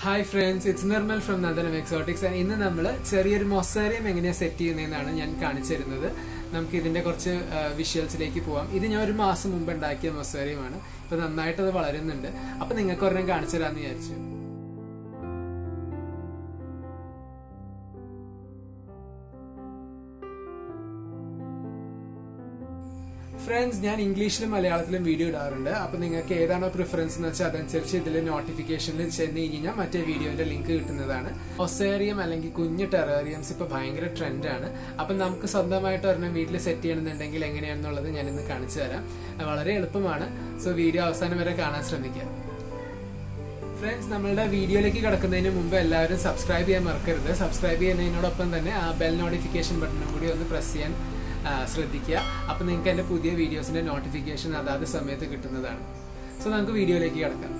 hi friends it's Nirmal from Nandanam exotics ഇന്ന് നമ്മൾ ചെറിയൊരു മൊസേറിയം എങ്ങനെയാണ് സെറ്റ് ചെയ്യുന്നതെന്നാണ് ഞാൻ കാണിച്ചു തരുന്നത് നമുക്ക് ഇതിന്റെ കുറച്ച് വിഷ്വൽസിലേക്ക് പോവാം ഇത് ഞാൻ ഒരു മാസം മുമ്പ് ഉണ്ടാക്കിയ മൊസേറിയമാണ് ഇപ്പൊ നന്നായിട്ട് അത് വളരുന്നുണ്ട് അപ്പൊ നിങ്ങൾക്ക് ഒരെണ്ണം കാണിച്ചു തരാമെന്ന് വിചാരിച്ചു ഫ്രണ്ട്സ് ഞാൻ ഇംഗ്ലീഷിലും മലയാളത്തിലും വീഡിയോ ഇടാറുണ്ട് അപ്പൊ നിങ്ങൾക്ക് ഏതാണോ പ്രിഫറൻസ് എന്ന് വെച്ചാൽ അതനുസരിച്ച് ഇതിൽ നോട്ടിഫിക്കേഷനിൽ ചെന്ന് കഴിഞ്ഞാൽ മറ്റേ വീഡിയോന്റെ ലിങ്ക് കിട്ടുന്നതാണ് ഒസേറിയം അല്ലെങ്കിൽ കുഞ്ഞു ടെറേറിയംസ് ഇപ്പൊ ഭയങ്കര ട്രെൻഡാണ് അപ്പൊ നമുക്ക് സ്വന്തമായിട്ട് ഒരെണ്ണം വീട്ടിൽ സെറ്റ് ചെയ്യണമെന്നുണ്ടെങ്കിൽ എങ്ങനെയാണെന്നുള്ളത് ഞാൻ ഇന്ന് കാണിച്ചു തരാം വളരെ എളുപ്പമാണ് സോ വീഡിയോ അവസാനം വരെ കാണാൻ ശ്രമിക്കുക ഫ്രണ്ട്സ് നമ്മളുടെ വീഡിയോയിലേക്ക് കിടക്കുന്നതിന് മുമ്പ് എല്ലാവരും സബ്സ്ക്രൈബ് ചെയ്യാൻ മറക്കരുത് സബ്സ്ക്രൈബ് ചെയ്യുന്നതിനോടൊപ്പം തന്നെ ആ ബെൽ നോട്ടിഫിക്കേഷൻ ബട്ടണും കൂടി ഒന്ന് പ്രസ് ചെയ്യാൻ ശ്രദ്ധിക്കുക അപ്പം നിങ്ങൾക്ക് എൻ്റെ പുതിയ വീഡിയോസിന്റെ നോട്ടിഫിക്കേഷൻ അതാത് സമയത്ത് കിട്ടുന്നതാണ് സോ നമുക്ക് വീഡിയോയിലേക്ക് കിടക്കാം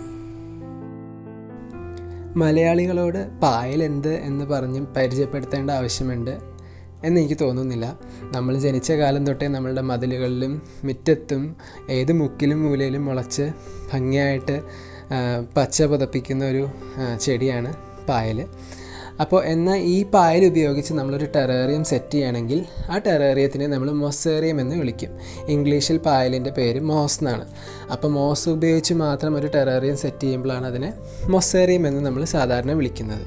മലയാളികളോട് പായൽ എന്ത് എന്ന് പറഞ്ഞ് പരിചയപ്പെടുത്തേണ്ട ആവശ്യമുണ്ട് എന്ന് എനിക്ക് തോന്നുന്നില്ല നമ്മൾ ജനിച്ച കാലം തൊട്ടേ നമ്മളുടെ മതിലുകളിലും മുറ്റത്തും ഏത് മുക്കിലും മൂലയിലും മുളച്ച് ഭംഗിയായിട്ട് പച്ച പുതപ്പിക്കുന്ന ഒരു ചെടിയാണ് പായൽ അപ്പോൾ എന്നാൽ ഈ പായൽ ഉപയോഗിച്ച് നമ്മളൊരു ടെറേറിയം സെറ്റ് ചെയ്യുകയാണെങ്കിൽ ആ ടെറേറിയത്തിനെ നമ്മൾ മൊസേറിയം എന്ന് വിളിക്കും ഇംഗ്ലീഷിൽ പായലിൻ്റെ പേര് മോസ് എന്നാണ് അപ്പോൾ മോസ് ഉപയോഗിച്ച് മാത്രം ഒരു ടെറേറിയം സെറ്റ് ചെയ്യുമ്പോഴാണ് അതിനെ മൊസേറിയം എന്ന് നമ്മൾ സാധാരണ വിളിക്കുന്നത്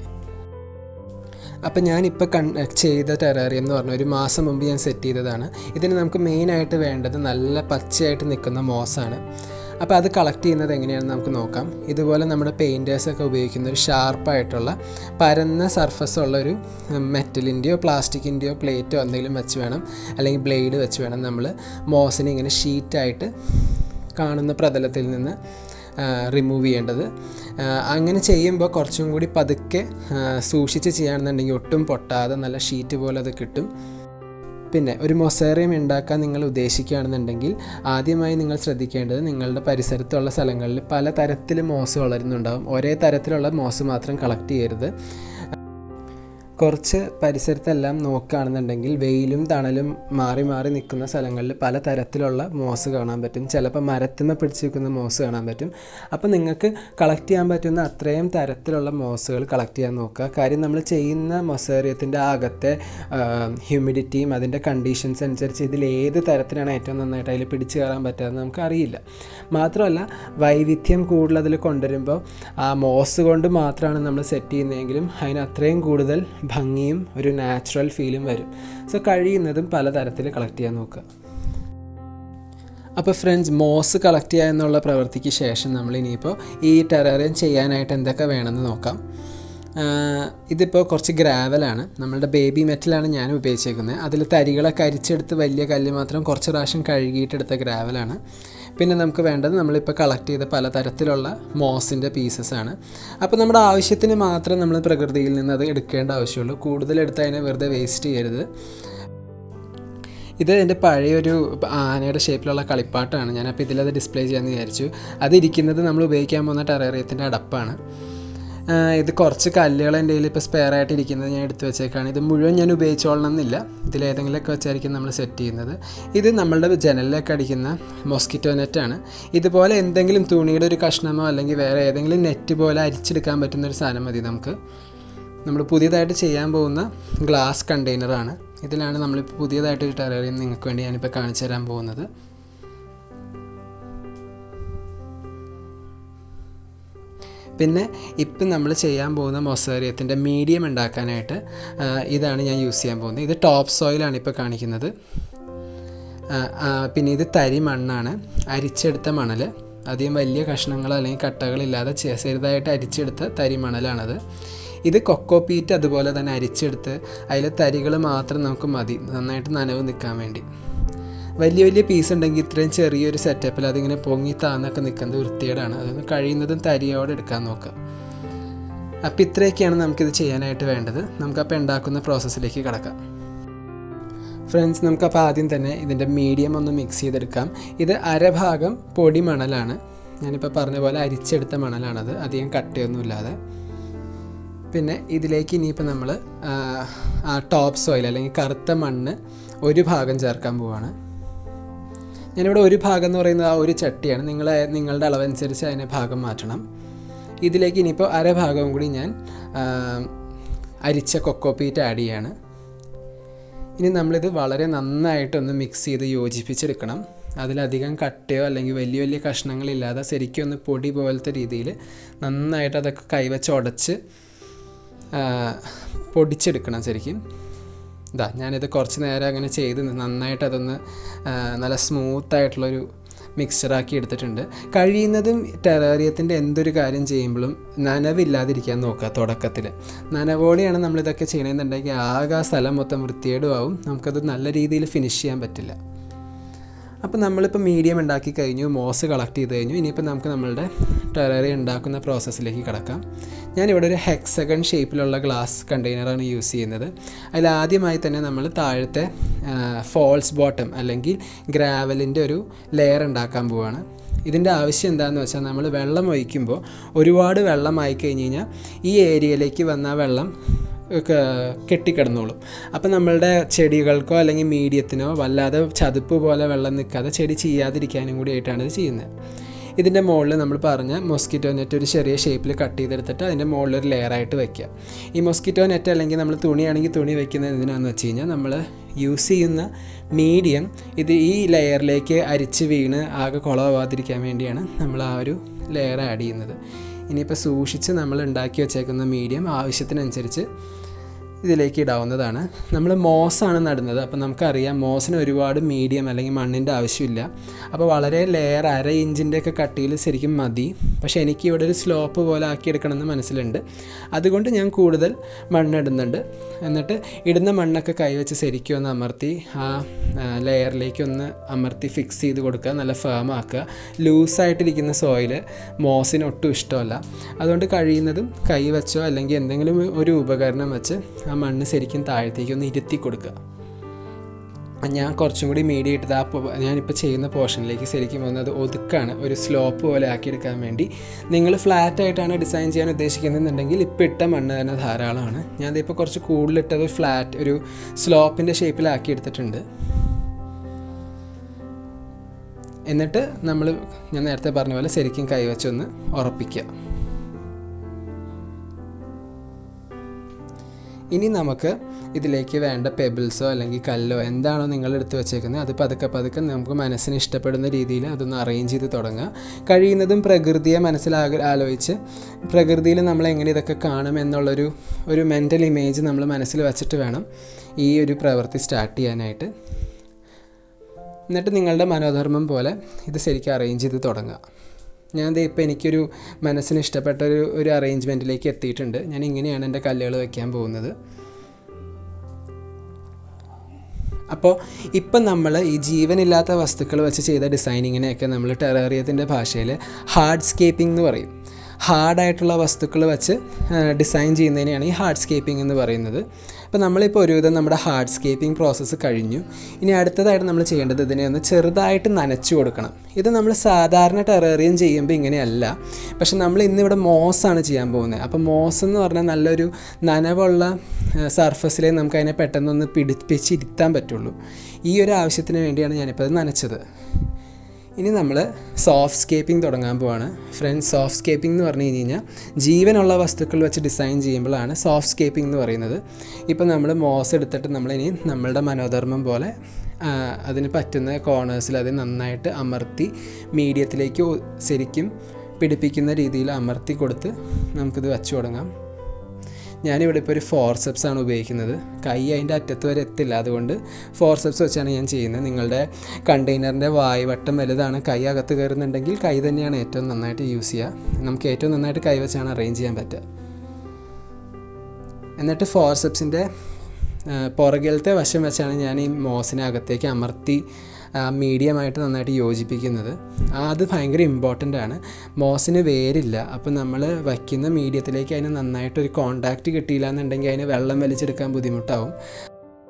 അപ്പം ഞാനിപ്പോൾ കൺ ചെയ്ത ടെറേറിയം എന്ന് പറഞ്ഞ ഒരു മാസം മുമ്പ് ഞാൻ സെറ്റ് ചെയ്തതാണ് ഇതിന് നമുക്ക് മെയിനായിട്ട് വേണ്ടത് നല്ല പച്ചയായിട്ട് നിൽക്കുന്ന മോസാണ് അപ്പോൾ അത് കളക്ട് ചെയ്യുന്നത് എങ്ങനെയാണെന്ന് നമുക്ക് നോക്കാം ഇതുപോലെ നമ്മുടെ പെയിൻറ്റേഴ്സൊക്കെ ഉപയോഗിക്കുന്ന ഒരു ഷാർപ്പായിട്ടുള്ള പരന്ന സർഫസ് ഉള്ള ഒരു മെറ്റലിൻ്റെയോ പ്ലാസ്റ്റിക്കിൻ്റെയോ പ്ലേറ്റോ എന്തെങ്കിലും വെച്ച് വേണം അല്ലെങ്കിൽ ബ്ലേഡ് വെച്ച് വേണം നമ്മൾ മോസിനെ ഇങ്ങനെ ഷീറ്റായിട്ട് കാണുന്ന പ്രതലത്തിൽ നിന്ന് റിമൂവ് ചെയ്യേണ്ടത് അങ്ങനെ ചെയ്യുമ്പോൾ കുറച്ചും കൂടി പതുക്കെ സൂക്ഷിച്ച് ചെയ്യുകയാണെന്നുണ്ടെങ്കിൽ ഒട്ടും പൊട്ടാതെ നല്ല ഷീറ്റ് പോലെ അത് കിട്ടും പിന്നെ ഒരു മൊസേറിയം ഉണ്ടാക്കാൻ നിങ്ങൾ ഉദ്ദേശിക്കുകയാണെന്നുണ്ടെങ്കിൽ ആദ്യമായി നിങ്ങൾ ശ്രദ്ധിക്കേണ്ടത് നിങ്ങളുടെ പരിസരത്തുള്ള സ്ഥലങ്ങളിൽ പല തരത്തിൽ മോസ് വളരുന്നുണ്ടാവും ഒരേ തരത്തിലുള്ള മോസ് മാത്രം കളക്ട് ചെയ്യരുത് കുറച്ച് പരിസരത്തെല്ലാം നോക്കുകയാണെന്നുണ്ടെങ്കിൽ വെയിലും തണലും മാറി മാറി നിൽക്കുന്ന സ്ഥലങ്ങളിൽ പല തരത്തിലുള്ള മോസ് കാണാൻ പറ്റും ചിലപ്പോൾ മരത്തുമ്മ പിടിച്ച് നിൽക്കുന്ന മോസ് കാണാൻ പറ്റും അപ്പോൾ നിങ്ങൾക്ക് കളക്ട് ചെയ്യാൻ പറ്റുന്ന അത്രയും തരത്തിലുള്ള മോസുകൾ കളക്ട് ചെയ്യാൻ നോക്കുക കാര്യം നമ്മൾ ചെയ്യുന്ന മൊസേറിയത്തിൻ്റെ അകത്തെ ഹ്യൂമിഡിറ്റിയും അതിൻ്റെ കണ്ടീഷൻസ് അനുസരിച്ച് ഇതിൽ ഏത് തരത്തിലാണ് ഏറ്റവും നന്നായിട്ട് അതിൽ പിടിച്ചു കയറാൻ പറ്റുക നമുക്ക് അറിയില്ല മാത്രമല്ല വൈവിധ്യം കൂടുതൽ അതിൽ കൊണ്ടുവരുമ്പോൾ ആ മോസ് കൊണ്ട് മാത്രമാണ് നമ്മൾ സെറ്റ് ചെയ്യുന്നതെങ്കിലും അതിന് അത്രയും കൂടുതൽ ഭംഗിയും ഒരു നാച്ചുറൽ ഫീലും വരും സോ കഴിയുന്നതും പലതരത്തിൽ കളക്ട് ചെയ്യാൻ നോക്കുക അപ്പോൾ ഫ്രണ്ട്സ് മോസ് കളക്ട് ചെയ്യുക എന്നുള്ള പ്രവൃത്തിക്ക് ശേഷം നമ്മൾ ഇനിയിപ്പോൾ ഈ ടെററിയം ചെയ്യാനായിട്ട് എന്തൊക്കെ വേണമെന്ന് നോക്കാം ഇതിപ്പോൾ കുറച്ച് ഗ്രാവലാണ് നമ്മളുടെ ബേബി മെറ്റലാണ് ഞാൻ ഉപയോഗിച്ചേക്കുന്നത് അതിൽ തരികളൊക്കെ അരിച്ചെടുത്ത് വലിയ കല്ല് മാത്രം കുറച്ച് പ്രാവശ്യം കഴുകിയിട്ടെടുത്ത ഗ്രാവലാണ് പിന്നെ നമുക്ക് വേണ്ടത് നമ്മളിപ്പോൾ കളക്ട് ചെയ്ത പലതരത്തിലുള്ള മോസിൻ്റെ പീസസ് ആണ് അപ്പോൾ നമ്മുടെ ആവശ്യത്തിന് മാത്രം നമ്മൾ പ്രകൃതിയിൽ നിന്ന് അത് എടുക്കേണ്ട ആവശ്യമുള്ളൂ കൂടുതൽ എടുത്ത് അതിനെ വെറുതെ വേസ്റ്റ് ചെയ്യരുത് ഇത് എൻ്റെ പഴയൊരു ആനയുടെ ഷേപ്പിലുള്ള കളിപ്പാട്ടാണ് ഞാനപ്പോൾ ഇതിലത് ഡിസ്പ്ലേ ചെയ്യാമെന്ന് വിചാരിച്ചു അതിരിക്കുന്നത് നമ്മൾ ഉപയോഗിക്കാൻ പോകുന്ന ടെറേറിയത്തിൻ്റെ അടപ്പാണ് ഇത് കുറച്ച് കല്ലുകൾ എൻ്റെ കയ്യിൽ ഇപ്പോൾ സ്പെയർ ആയിട്ട് ഇരിക്കുന്നത് ഞാൻ എടുത്തു വെച്ചേക്കാണ് ഇത് മുഴുവൻ ഞാൻ ഉപയോഗിച്ചോളണം എന്നില്ല ഇതിലേതെങ്കിലുമൊക്കെ വെച്ചായിരിക്കും നമ്മൾ സെറ്റ് ചെയ്യുന്നത് ഇത് നമ്മളുടെ ജനലിലൊക്കെ അടിക്കുന്ന മോസ്കിറ്റോ നെറ്റാണ് ഇതുപോലെ എന്തെങ്കിലും തുണിയുടെ ഒരു കഷ്ണമോ അല്ലെങ്കിൽ വേറെ ഏതെങ്കിലും നെറ്റ് പോലെ അരിച്ചെടുക്കാൻ പറ്റുന്ന ഒരു സാധനം മതി നമുക്ക് നമ്മൾ പുതിയതായിട്ട് ചെയ്യാൻ പോകുന്ന ഗ്ലാസ് കണ്ടെയ്നറാണ് ഇതിലാണ് നമ്മളിപ്പോൾ പുതിയതായിട്ട് ഒരു ടെറേറിയം നിങ്ങൾക്ക് വേണ്ടി ഞാനിപ്പോൾ കാണിച്ചു തരാൻ പോകുന്നത് പിന്നെ ഇപ്പം നമ്മൾ ചെയ്യാൻ പോകുന്ന മൊസേറിയത്തിൻ്റെ മീഡിയം ഉണ്ടാക്കാനായിട്ട് ഇതാണ് ഞാൻ യൂസ് ചെയ്യാൻ പോകുന്നത് ഇത് ടോപ്പ് സോയിലാണ് ഇപ്പോൾ കാണിക്കുന്നത് പിന്നെ ഇത് തരി മണ്ണാണ് അരിച്ചെടുത്ത മണൽ അധികം വലിയ കഷ്ണങ്ങളോ അല്ലെങ്കിൽ കട്ടകളില്ലാതെ ചെറുതായിട്ട് അരിച്ചെടുത്ത തരി മണലാണത് ഇത് കൊക്കോ പീറ്റ് അതുപോലെ തന്നെ അരിച്ചെടുത്ത് അതിലെ തരികൾ മാത്രം നമുക്ക് മതി നന്നായിട്ട് നനവ് നിൽക്കാൻ വേണ്ടി വലിയ വലിയ പീസ് ഉണ്ടെങ്കിൽ ഇത്രയും ചെറിയൊരു സെറ്റപ്പിൽ അതിങ്ങനെ പൊങ്ങി താന്നൊക്കെ നിൽക്കുന്നത് വൃത്തികേടാണ് അതൊന്ന് കഴിയുന്നതും തരിയോടെ എടുക്കാൻ നോക്കുക അപ്പോൾ ഇത്രയൊക്കെയാണ് നമുക്കിത് ചെയ്യാനായിട്ട് വേണ്ടത് നമുക്കപ്പോൾ ഉണ്ടാക്കുന്ന പ്രോസസ്സിലേക്ക് കിടക്കാം ഫ്രണ്ട്സ് നമുക്കപ്പോൾ ആദ്യം തന്നെ ഇതിൻ്റെ മീഡിയം ഒന്ന് മിക്സ് ചെയ്തെടുക്കാം ഇത് അരഭാഗം പൊടി മണലാണ് ഞാനിപ്പോൾ പറഞ്ഞ പോലെ അരിച്ചെടുത്ത മണലാണത് അധികം കട്ടയൊന്നുമില്ലാതെ പിന്നെ ഇതിലേക്ക് ഇനിയിപ്പോൾ നമ്മൾ ടോപ്പ് സോയിൽ അല്ലെങ്കിൽ കറുത്ത മണ്ണ് ഒരു ഭാഗം ചേർക്കാൻ പോവാണ് ഞാനിവിടെ ഒരു ഭാഗം എന്ന് പറയുന്നത് ആ ഒരു ചട്ടിയാണ് നിങ്ങൾ നിങ്ങളുടെ അളവനുസരിച്ച് അതിനെ ഭാഗം മാറ്റണം ഇതിലേക്ക് ഇനിയിപ്പോൾ അര ഭാഗവും കൂടി ഞാൻ ആ, അരിച്ച കൊക്കോപ്പീറ്റ് ആഡ് ചെയ്യാണ് ഇനി നമ്മളിത് വളരെ നന്നായിട്ടൊന്ന് മിക്സ് ചെയ്ത് യോജിപ്പിച്ചെടുക്കണം അതിലധികം കട്ടയോ അല്ലെങ്കിൽ വലിയ വലിയ കഷ്ണങ്ങളില്ലാതെ ശരിക്കും ഒന്ന് പൊടി പോലത്തെ രീതിയിൽ നന്നായിട്ട് അതൊക്കെ കൈവച്ച് ഉടച്ച് ആ, പൊടിച്ചെടുക്കണം ശരിക്കും ഇതാ ഞാനിത് കുറച്ച് നേരം അങ്ങനെ ചെയ്ത് നന്നായിട്ട് അതൊന്ന് ആ, നല്ല സ്മൂത്തായിട്ടുള്ളൊരു മിക്സ്ചറാക്കി എടുത്തിട്ടുണ്ട് കഴിയുന്നതും ടെറേറിയത്തിൻ്റെ എന്തൊരു കാര്യം ചെയ്യുമ്പോഴും നനവില്ലാതിരിക്കാൻ നോക്കുക തുടക്കത്തിൽ നനവോടെയാണ് നമ്മളിതൊക്കെ ചെയ്യണമെന്നുണ്ടെങ്കിൽ ആകെ ആ സ്ഥലം മൊത്തം വൃത്തികേടുമാവും നമുക്കത് നല്ല രീതിയിൽ ഫിനിഷ് ചെയ്യാൻ പറ്റില്ല അപ്പോൾ നമ്മളിപ്പോൾ മീഡിയം ഉണ്ടാക്കി കഴിഞ്ഞു മോസ് കളക്ട് ചെയ്ത് കഴിഞ്ഞു ഇനിയിപ്പോൾ നമുക്ക് നമ്മളുടെ ടെററി ഉണ്ടാക്കുന്ന പ്രോസസ്സിലേക്ക് കിടക്കാം ഞാനിവിടെ ഒരു ഹെക്സഗൺ ഷേപ്പിലുള്ള ഗ്ലാസ് കണ്ടെയ്നറാണ് യൂസ് ചെയ്യുന്നത് അതിൽ ആദ്യമായി തന്നെ നമ്മൾ താഴത്തെ ഫോൾസ് ബോട്ടം അല്ലെങ്കിൽ ഗ്രാവലിൻ്റെ ഒരു ലെയർ ഉണ്ടാക്കാൻ പോവുകയാണ് ഇതിൻ്റെ ആവശ്യം എന്താണെന്ന് വെച്ചാൽ നമ്മൾ വെള്ളം ഒഴിക്കുമ്പോൾ ഒരുപാട് വെള്ളമായി കഴിഞ്ഞ് കഴിഞ്ഞാൽ ഈ ഏരിയയിലേക്ക് വന്ന ആ വെള്ളം ഒക്കെ കെട്ടിക്കിടന്നോളും അപ്പം നമ്മളുടെ ചെടികൾക്കോ അല്ലെങ്കിൽ മീഡിയത്തിനോ വല്ലാതെ ചതുപ്പ് പോലെ വെള്ളം നിൽക്കാതെ ചെടി ചെയ്യാതിരിക്കാനും കൂടി ആയിട്ടാണ് ഇത് ചെയ്യുന്നത് ഇതിൻ്റെ മുകളിൽ നമ്മൾ പറഞ്ഞ മൊസ്കിറ്റോ നെറ്റ് ഒരു ചെറിയ ഷേപ്പിൽ കട്ട് ചെയ്തെടുത്തിട്ട് അതിൻ്റെ മുകളിൽ ഒരു ലെയറായിട്ട് വെക്കുക ഈ മൊസ്കിറ്റോ നെറ്റ് അല്ലെങ്കിൽ നമ്മൾ തുണിയാണെങ്കിൽ തുണി വെക്കുന്നത് എന്തിനാണെന്ന് വെച്ച് കഴിഞ്ഞാൽ നമ്മൾ യൂസ് ചെയ്യുന്ന മീഡിയം ഇത് ഈ ലെയറിലേക്ക് അരിച്ച് വീണ് ആകെ കുളമാവാതിരിക്കാൻ വേണ്ടിയാണ് നമ്മൾ ആ ഒരു ലെയർ ആഡ് ചെയ്യുന്നത് ഇനിയിപ്പോൾ സൂക്ഷിച്ച് നമ്മൾ ഉണ്ടാക്കി വെച്ചേക്കുന്ന മീഡിയം ആവശ്യത്തിനനുസരിച്ച് ഇതിലേക്ക് ഇടാവുന്നതാണ് നമ്മൾ മോസാണ് നടുന്നത് അപ്പോൾ നമുക്കറിയാം മോസിന് ഒരുപാട് മീഡിയം അല്ലെങ്കിൽ മണ്ണിൻ്റെ ആവശ്യമില്ല അപ്പോൾ വളരെ ലെയർ അര ഇഞ്ചിൻ്റെ ഒക്കെ കട്ടിയിൽ ശരിക്കും മതി പക്ഷേ എനിക്ക് ഇവിടെ ഒരു സ്ലോപ്പ് പോലെ ആക്കിയെടുക്കണമെന്ന് മനസ്സിലുണ്ട് അതുകൊണ്ട് ഞാൻ കൂടുതൽ മണ്ണിടുന്നുണ്ട് എന്നിട്ട് ഇടുന്ന മണ്ണൊക്കെ കൈവച്ച് ശരിക്കും ഒന്ന് അമർത്തി ആ ലെയറിലേക്ക് ഒന്ന് അമർത്തി ഫിക്സ് ചെയ്ത് കൊടുക്കുക നല്ല ഫേം ആക്കുക ലൂസായിട്ടിരിക്കുന്ന സോയിൽ മോസിന് ഒട്ടും ഇഷ്ടമല്ല അതുകൊണ്ട് കഴിയുന്നതും കൈ വെച്ചോ അല്ലെങ്കിൽ എന്തെങ്കിലും ഒരു ഉപകരണം വെച്ച് ആ മണ്ണ് ശരിക്കും താഴത്തേക്ക് ഒന്ന് ഇരുത്തി കൊടുക്കുക ഞാൻ കുറച്ചും കൂടി മീഡിയ ഇട്ടത് ആ പോ- ഞാനിപ്പോൾ ചെയ്യുന്ന പോർഷനിലേക്ക് ശരിക്കും വന്നത് ഒതുക്കാണ് ഒരു സ്ലോപ്പ് പോലെ ആക്കിയെടുക്കാൻ വേണ്ടി നിങ്ങൾ ഫ്ലാറ്റ് ആയിട്ടാണ് ഡിസൈൻ ചെയ്യാൻ ഉദ്ദേശിക്കുന്നതെന്നുണ്ടെങ്കിൽ ഇപ്പോൾ ഇട്ട മണ്ണ് തന്നെ ധാരാളമാണ് ഞാനിപ്പോൾ കുറച്ച് കൂടുതലിട്ടത് ഫ്ലാറ്റ് ഒരു സ്ലോപ്പിൻ്റെ ഷേപ്പിലാക്കി എടുത്തിട്ടുണ്ട് എന്നിട്ട് നമ്മൾ ഞാൻ നേരത്തെ പറഞ്ഞ പോലെ ശരിക്കും കൈവച്ചൊന്ന് ഉറപ്പിക്കുക ഇനി നമുക്ക് ഇതിലേക്ക് വേണ്ട പെബിൾസോ അല്ലെങ്കിൽ കല്ലോ എന്താണോ നിങ്ങൾ എടുത്ത് വെച്ചേക്കുന്നത് അത് പതുക്കെ പതുക്കെ നമുക്ക് മനസ്സിന് ഇഷ്ടപ്പെടുന്ന രീതിയിൽ അതൊന്ന് അറേഞ്ച് ചെയ്ത് തുടങ്ങുക കഴിയുന്നതും പ്രകൃതിയെ മനസ്സിലാക ആലോചിച്ച് പ്രകൃതിയിൽ നമ്മൾ എങ്ങനെ ഇതൊക്കെ കാണും എന്നുള്ളൊരു ഒരു മെൻ്റൽ ഇമേജ് നമ്മൾ മനസ്സിൽ വെച്ചിട്ട് വേണം ഈ ഒരു പ്രവൃത്തി സ്റ്റാർട്ട് ചെയ്യാനായിട്ട് എന്നിട്ട് നിങ്ങളുടെ മനോധർമ്മം പോലെ ഇത് ശരിക്കും അറേഞ്ച് ചെയ്ത് തുടങ്ങുക ഞാൻ ദേ ഇപ്പോൾ എനിക്കൊരു മനസ്സിന് ഇഷ്ടപ്പെട്ട ഒരു ഒരു അറേഞ്ച്മെൻറ്റിലേക്ക് എത്തിയിട്ടുണ്ട് ഞാൻ ഇങ്ങനെയാണ് എൻ്റെ കല്ലുകൾ വെക്കാൻ പോകുന്നത് അപ്പോൾ ഇപ്പം നമ്മൾ ഈ ജീവനില്ലാത്ത വസ്തുക്കൾ വെച്ച് ചെയ്ത ഡിസൈനിങ്ങിനെയൊക്കെ നമ്മൾ ടെറേറിയത്തിൻ്റെ ഭാഷയിൽ ഹാർഡ് സ്കേപ്പിംഗ് എന്ന് പറയും ഹാർഡായിട്ടുള്ള വസ്തുക്കൾ വെച്ച് ഡിസൈൻ ചെയ്യുന്നതിനെയാണ് ഈ ഹാർഡ് സ്കേപ്പിംഗ് എന്ന് പറയുന്നത് അപ്പോൾ നമ്മളിപ്പോൾ ഒരുവിധം നമ്മുടെ ഹാർഡ് സ്കേപ്പിംഗ് പ്രോസസ്സ് കഴിഞ്ഞു ഇനി അടുത്തതായിട്ട് നമ്മൾ ചെയ്യേണ്ടത് ഇതിനെ ഒന്ന് ചെറുതായിട്ട് നനച്ചു കൊടുക്കണം ഇത് നമ്മൾ സാധാരണ ടെറേറിയം ചെയ്യുമ്പോൾ ഇങ്ങനെയല്ല പക്ഷെ നമ്മൾ ഇന്നിവിടെ മോസാണ് ചെയ്യാൻ പോകുന്നത് അപ്പോൾ മോസ് എന്ന് പറഞ്ഞാൽ നല്ലൊരു നനവുള്ള സർഫസിലേ നമുക്ക് അതിനെ പെട്ടെന്നൊന്ന് പിടിപ്പിച്ചിരുത്താൻ പറ്റുള്ളൂ ഈ ഒരു ആവശ്യത്തിന് വേണ്ടിയാണ് ഞാനിപ്പോൾ അത് നനച്ചത് ഇനി നമ്മൾ സോഫ്റ്റ് സ്കേപ്പിംഗ് തുടങ്ങാൻ പോവാണ് ഫ്രണ്ട്സ് സോഫ്റ്റ് സ്കേപ്പിംഗ് എന്ന് പറഞ്ഞു കഴിഞ്ഞ് കഴിഞ്ഞാൽ ജീവനുള്ള വസ്തുക്കൾ വെച്ച് ഡിസൈൻ ചെയ്യുമ്പോഴാണ് സോഫ്റ്റ് സ്കേപ്പിംഗ് എന്ന് പറയുന്നത് ഇപ്പോൾ നമ്മൾ മോസ് എടുത്തിട്ട് നമ്മളിനി നമ്മളുടെ മനോധർമ്മം പോലെ ആ, അതിന് പറ്റുന്ന കോർണേഴ്സിൽ അത് നന്നായിട്ട് അമർത്തി മീഡിയത്തിലേക്ക് ഒ- ശരിക്കും പിടിപ്പിക്കുന്ന രീതിയിൽ അമർത്തി കൊടുത്ത് നമുക്കിത് വെച്ച് തുടങ്ങാം ഞാനിവിടെ ഇപ്പോൾ ഒരു ഫോർസെപ്സ് ആണ് ഉപയോഗിക്കുന്നത് കൈ അതിൻ്റെ അറ്റത്ത് വരെ എത്തില്ല അതുകൊണ്ട് ഫോർസെപ്സ് വെച്ചാണ് ഞാൻ ചെയ്യുന്നത് നിങ്ങളുടെ കണ്ടെയ്നറിൻ്റെ വായുവട്ടം വലുതാണ് കൈ അകത്ത് കയറുന്നുണ്ടെങ്കിൽ കൈ തന്നെയാണ് ഏറ്റവും നന്നായിട്ട് യൂസ് ചെയ്യുക നമുക്ക് ഏറ്റവും നന്നായിട്ട് കൈ വെച്ചാണ് അറേഞ്ച് ചെയ്യാൻ പറ്റുക എന്നിട്ട് ഫോർസെപ്സിൻ്റെ പുറകിലത്തെ വശം വെച്ചാണ് ഞാൻ ഈ മോസിനെ അകത്തേക്ക് അമർത്തി മീഡിയമായിട്ട് നന്നായിട്ട് യോജിപ്പിക്കുന്നത് ആ, അത് ഭയങ്കര ഇമ്പോർട്ടൻ്റ് ആണ് മോസിന് വേരില്ല അപ്പോൾ നമ്മൾ വയ്ക്കുന്ന മീഡിയത്തിലേക്ക് അതിന് നന്നായിട്ടൊരു കോണ്ടാക്റ്റ് കിട്ടിയില്ല എന്നുണ്ടെങ്കിൽ അതിന് വെള്ളം വലിച്ചെടുക്കാൻ ബുദ്ധിമുട്ടാവും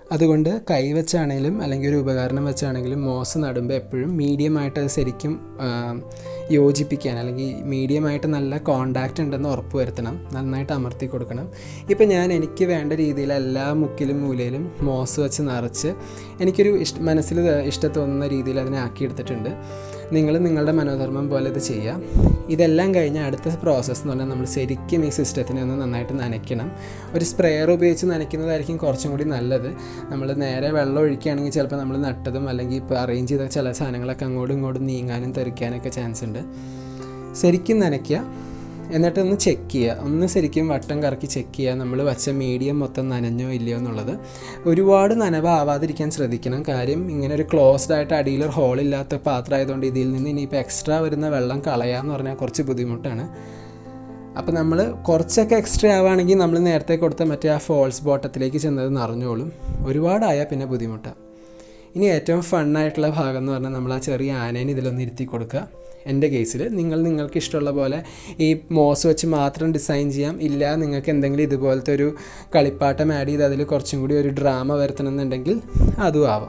അതുകൊണ്ട് കൈ വെച്ചാണെങ്കിലും അല്ലെങ്കിൽ ഒരു ഉപകരണം വെച്ചാണെങ്കിലും മോസ് നടുമ്പോൾ എപ്പോഴും മീഡിയമായിട്ട് അത് ശരിക്കും ആ, യോജിപ്പിക്കാൻ അല്ലെങ്കിൽ മീഡിയമായിട്ട് നല്ല കോണ്ടാക്റ്റ് ഉണ്ടെന്ന് ഉറപ്പ് വരുത്തണം നന്നായിട്ട് അമർത്തി കൊടുക്കണം ഇപ്പം ഞാൻ എനിക്ക് വേണ്ട രീതിയിൽ എല്ലാ മുക്കിലും മൂലയിലും മോസ് വെച്ച് നിറച്ച് എനിക്കൊരു ഇഷ്ട മനസ്സിൽ ഇഷ്ടം തോന്നുന്ന രീതിയിൽ അതിനെ ആക്കിയെടുത്തിട്ടുണ്ട് നിങ്ങൾ നിങ്ങളുടെ മനോധർമ്മം പോലെ ഇത് ചെയ്യാം ഇതെല്ലാം കഴിഞ്ഞ് അടുത്ത പ്രോസസ്സ് എന്ന് പറഞ്ഞാൽ നമ്മൾ ശരിക്കും ഈ സിസ്റ്റത്തിനെ ഒന്ന് നന്നായിട്ട് നനയ്ക്കണം ഒരു സ്പ്രെയർ ഉപയോഗിച്ച് നനയ്ക്കുന്നതായിരിക്കും കുറച്ചും കൂടി നല്ലത് നമ്മൾ നേരെ വെള്ളം ഒഴിക്കുകയാണെങ്കിൽ ചിലപ്പോൾ നമ്മൾ നട്ടതും അല്ലെങ്കിൽ ഇപ്പോൾ അറേഞ്ച് ചെയ്ത ചില സാധനങ്ങളൊക്കെ അങ്ങോട്ടും ഇങ്ങോട്ടും നീങ്ങാനും തെറിക്കാനൊക്കെ ചാൻസ് ഉണ്ട് ശരിക്കും നനയ്ക്കുക എന്നിട്ട് ഒന്ന് ചെക്ക് ചെയ്യുക ഒന്ന് ശരിക്കും വട്ടം കറക്കി ചെക്ക് ചെയ്യുക നമ്മൾ വച്ച മീഡിയം മൊത്തം നനഞ്ഞോ ഇല്ലയോ എന്നുള്ളത് ഒരുപാട് നനവാവാതിരിക്കാൻ ശ്രദ്ധിക്കണം കാര്യം ഇങ്ങനെ ഒരു ക്ലോസ്ഡ് ആയിട്ട് അടിയിൽ ഒരു ഹോൾ ഇല്ലാത്ത പാത്രം ആയതുകൊണ്ട് ഇതിൽ നിന്ന് ഇനിയിപ്പോൾ എക്സ്ട്രാ വരുന്ന വെള്ളം കളയാന്ന് പറഞ്ഞാൽ കുറച്ച് ബുദ്ധിമുട്ടാണ് അപ്പോൾ നമ്മൾ കുറച്ചൊക്കെ എക്സ്ട്രാ ആവുകയാണെങ്കിൽ നമ്മൾ നേരത്തെ കൊടുത്ത മറ്റേ ആ ഫോൾസ് ബോട്ടത്തിലേക്ക് ചെന്നത് നിറഞ്ഞോളും ഒരുപാടായാൽ പിന്നെ ബുദ്ധിമുട്ടാണ് ഇനി ഏറ്റവും ഫണ്ണായിട്ടുള്ള ഭാഗം എന്ന് പറഞ്ഞാൽ നമ്മൾ ആ ചെറിയ ആനേനെ ഇതിലൊന്ന് ഇരുത്തി കൊടുക്കുക എൻ്റെ കേസിൽ നിങ്ങൾ നിങ്ങൾക്ക് ഇഷ്ടമുള്ള പോലെ ഈ മോസ് വെച്ച് മാത്രം ഡിസൈൻ ചെയ്യാം ഇല്ല നിങ്ങൾക്ക് എന്തെങ്കിലും ഇതുപോലത്തെ ഒരു കളിപ്പാട്ടം ആഡ് ചെയ്ത് അതിൽ കുറച്ചും കൂടി ഒരു ഡ്രാമ വരുത്തണം എന്നുണ്ടെങ്കിൽ അതും ആവാം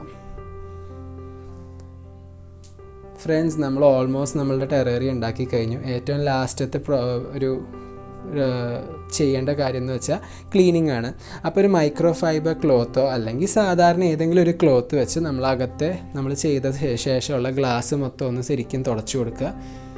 ഫ്രണ്ട്സ് നമ്മൾ ഓൾമോസ്റ്റ് നമ്മളുടെ ടെറേറി ഉണ്ടാക്കി കഴിഞ്ഞു ഏറ്റവും ലാസ്റ്റത്തെ പ്രോ ഒരു ഏഹ്, ചെയ്യേണ്ട കാര്യം എന്ന് വെച്ചാൽ ക്ലീനിങ് ആണ് അപ്പോൾ ഒരു മൈക്രോ ഫൈബർ ക്ലോത്തോ അല്ലെങ്കിൽ സാധാരണ ഏതെങ്കിലും ഒരു ക്ലോത്ത് വെച്ച് നമ്മൾ അകത്തെ നമ്മൾ ചെയ്ത ശേ- ശേഷമുള്ള ഗ്ലാസ് മൊത്തം ഒന്ന് ശരിക്കും തുടച്ചു കൊടുക്കുക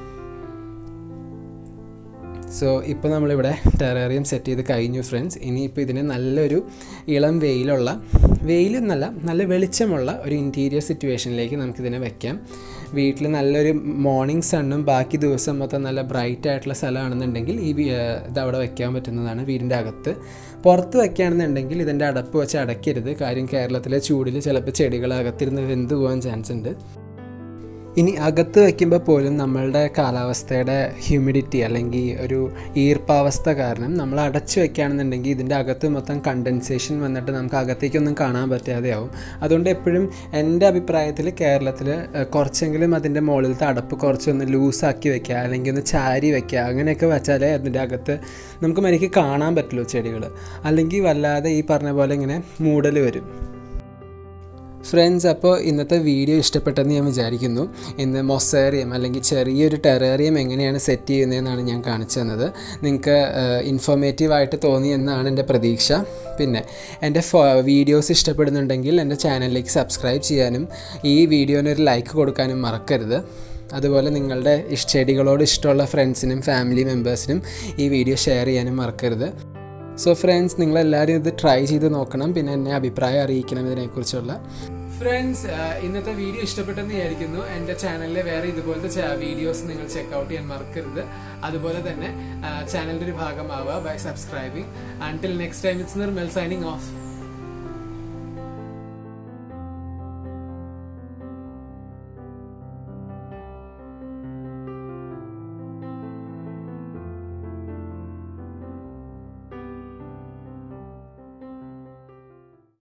സോ ഇപ്പോൾ നമ്മളിവിടെ ടെറേറിയം സെറ്റ് ചെയ്ത് കഴിഞ്ഞു ഫ്രണ്ട്സ് ഇനിയിപ്പോൾ ഇതിന് നല്ലൊരു ഇളം വെയിലുള്ള വെയിൽ എന്നല്ല നല്ല വെളിച്ചമുള്ള ഒരു ഇൻറ്റീരിയർ സിറ്റുവേഷനിലേക്ക് നമുക്കിതിനെ വെക്കാം വീട്ടിൽ നല്ലൊരു മോർണിംഗ് സണ്ണും ബാക്കി ദിവസം മൊത്തം നല്ല ബ്രൈറ്റ് ആയിട്ടുള്ള സ്ഥലമാണെന്നുണ്ടെങ്കിൽ ഈ വി- ഏഹ് ഇത് അവിടെ വെക്കാൻ പറ്റുന്നതാണ് വീടിൻ്റെ അകത്ത് പുറത്ത് വെക്കുകയാണെന്നുണ്ടെങ്കിൽ ഇതിൻ്റെ അടപ്പ് വെച്ച് അടയ്ക്കരുത് കാര്യം കേരളത്തിലെ ചൂടിൽ ചിലപ്പോൾ ചെടികൾ അകത്തിരുന്ന് വെന്ത് പോകാൻ ചാൻസ് ഉണ്ട് ഇനി അകത്ത് വയ്ക്കുമ്പോൾ പോലും നമ്മളുടെ കാലാവസ്ഥയുടെ ഹ്യൂമിഡിറ്റി അല്ലെങ്കിൽ ഒരു ഈർപ്പാവസ്ഥ കാരണം നമ്മൾ അടച്ചു വെക്കുകയാണെന്നുണ്ടെങ്കിൽ ഇതിൻ്റെ അകത്ത് മൊത്തം കണ്ടൻസേഷൻ വന്നിട്ട് നമുക്ക് അകത്തേക്കൊന്നും കാണാൻ പറ്റാതെയാവും അതുകൊണ്ട് എപ്പോഴും എൻ്റെ അഭിപ്രായത്തിൽ കേരളത്തിൽ കുറച്ചെങ്കിലും അതിൻ്റെ മുകളിലത്തെ അടപ്പ് കുറച്ചൊന്ന് ലൂസാക്കി വെക്കുക അല്ലെങ്കിൽ ഒന്ന് ചാരി വെക്കുക അങ്ങനെയൊക്കെ വെച്ചാലേ അതിൻ്റെ അകത്ത് നമുക്ക് മരിക്ക് കാണാൻ പറ്റുള്ളൂ ചെടികൾ അല്ലെങ്കിൽ വല്ലാതെ ഈ പറഞ്ഞ പോലെ ഇങ്ങനെ മൂടൽ വരും ഫ്രണ്ട്സ് അപ്പോൾ ഇന്നത്തെ വീഡിയോ ഇഷ്ടപ്പെട്ടെന്ന് ഞാൻ വിചാരിക്കുന്നു ഇന്ന് മൊസേറിയം അല്ലെങ്കിൽ ചെറിയൊരു ടെറേറിയം എങ്ങനെയാണ് സെറ്റ് ചെയ്യുന്നതെന്നാണ് ഞാൻ കാണിച്ചു തന്നത് നിങ്ങൾക്ക് ഇൻഫോർമേറ്റീവ് ആയിട്ട് തോന്നി എന്നാണ് എൻ്റെ പ്രതീക്ഷ പിന്നെ എൻ്റെ വീഡിയോസ് ഇഷ്ടപ്പെടുന്നുണ്ടെങ്കിൽ എൻ്റെ ചാനലിലേക്ക് സബ്സ്ക്രൈബ് ചെയ്യാനും ഈ വീഡിയോന് ഒരു ലൈക്ക് കൊടുക്കാനും മറക്കരുത് അതുപോലെ നിങ്ങളുടെ ഇഷ് ചെടികളോട് ഇഷ്ടമുള്ള ഫ്രണ്ട്സിനും ഫാമിലി മെമ്പേഴ്സിനും ഈ വീഡിയോ ഷെയർ ചെയ്യാനും മറക്കരുത് സോ ഫ്രണ്ട്സ് നിങ്ങളെല്ലാവരും ഇത് ട്രൈ ചെയ്ത് നോക്കണം പിന്നെ എന്നെ അഭിപ്രായം അറിയിക്കണം ഇതിനെക്കുറിച്ചുള്ള ഫ്രണ്ട്സ് ഇന്നത്തെ വീഡിയോ ഇഷ്ടപ്പെട്ടെന്ന് വിചാരിക്കുന്നു എൻ്റെ ചാനലിലെ വേറെ ഇതുപോലത്തെ വീഡിയോസ് നിങ്ങൾ ചെക്കൗട്ട് ചെയ്യാൻ മറക്കരുത് അതുപോലെ തന്നെ ചാനലിൻ്റെ ഒരു ഭാഗമാവുക by subscribing until next time it's Nirmal signing of